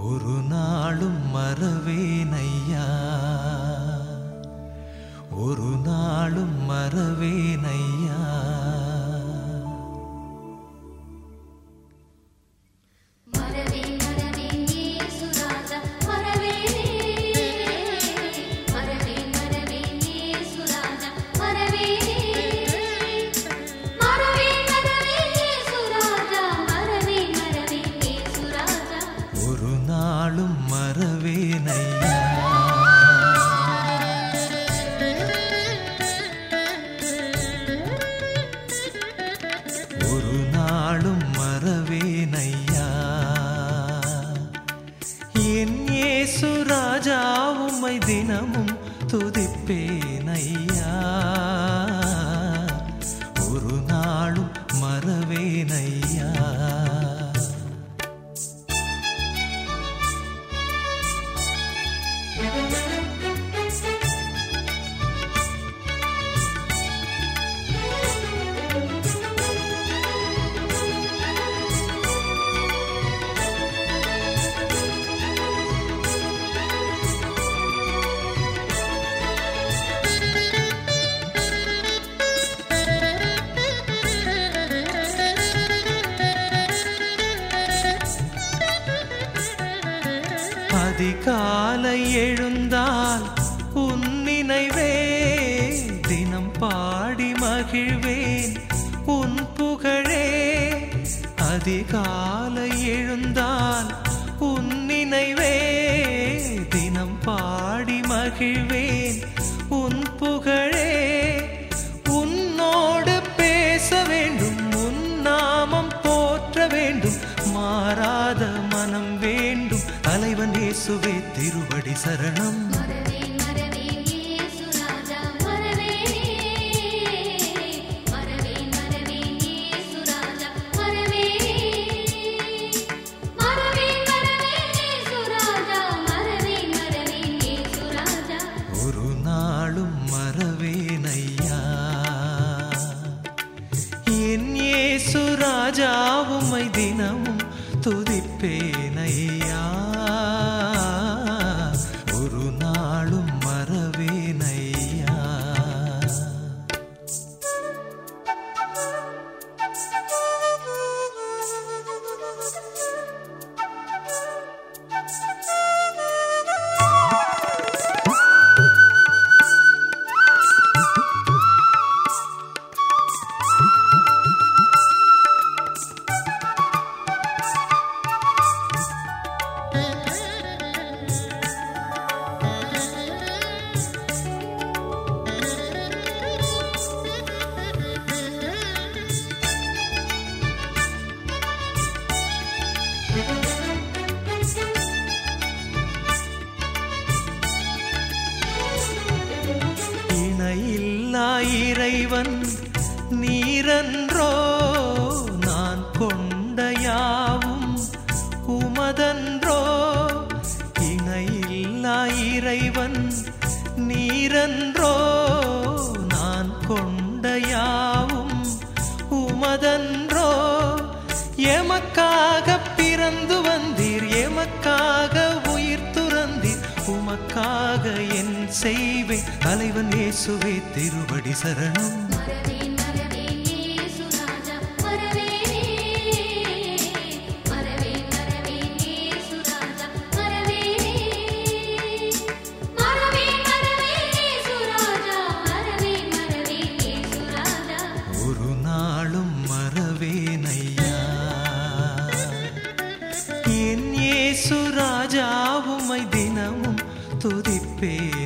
ஒரு நாளும் மறவேனையா ஒரு நாளும் மறவேனையா மரவே மரவே இயேசுராஜா மரவேனே மரவே மரவே இயேசுராஜா மரவேனே மரவே மரவே இயேசுராஜா மரவே மரவே இயேசுராஜா ஒரு நாளும் மறவேனையா ஒரு நாளும் மறவேனையா என் இயேசு ராஜா உம்மை தினமும் துதிப்பேனையா ஒரு நாளும் மறவேனையா அதிகாலை எழுந்தால் உன் நினைவே தினம் பாடி மகிழ்வேன் உன் புகழே அதிகாலை எழுந்தால் உன் நினைவே தினம் பாடி மகிழ்வேன் உன் புகழே உன்னோடு பேச வேண்டும் உன் நாமம் போற்ற வேண்டும் மாறாத மனம் வேண்டும் தலைவன் இயேசுவே திருவடி சரணம் மரவே மரவே இயேசுராஜா மரவேனே மரவே மரவே இயேசுராஜா மரவேனே மரவே மரவே இயேசுராஜா மரவே மரவே இயேசுராஜா ஒரு நாளும் மறவேனையா என் இயேசு ராஜா உம்மை தினமும் துதிப்பேனையா ஒரு நாளும் மறவேனையா இணையில்லா இறைவன் நீரன்றோ நான் கொண்ட யாவும் உமதன்றோ இணையில்லா இறைவன் நீரன்றோ நான் கொண்ட யாவும் உமதன்றோ எமக்காக பிறந்து வந்தீர் எமக்காக உயிர் துறந்தீர் உமக்காக என் செய்வேன் தலைவன் இயேசுவே திருவடி சரணம் மரவே மரவே இயேசுராஜா மரவேனே மரவே மரவே இயேசுராஜா மரவேனே மரவே மரவே இயேசுராஜா மரவே மரவே இயேசுராஜா ஒரு நாளும் மறவேனையா என் இயேசு ராஜா உம்மை தினமும் துதிப்பே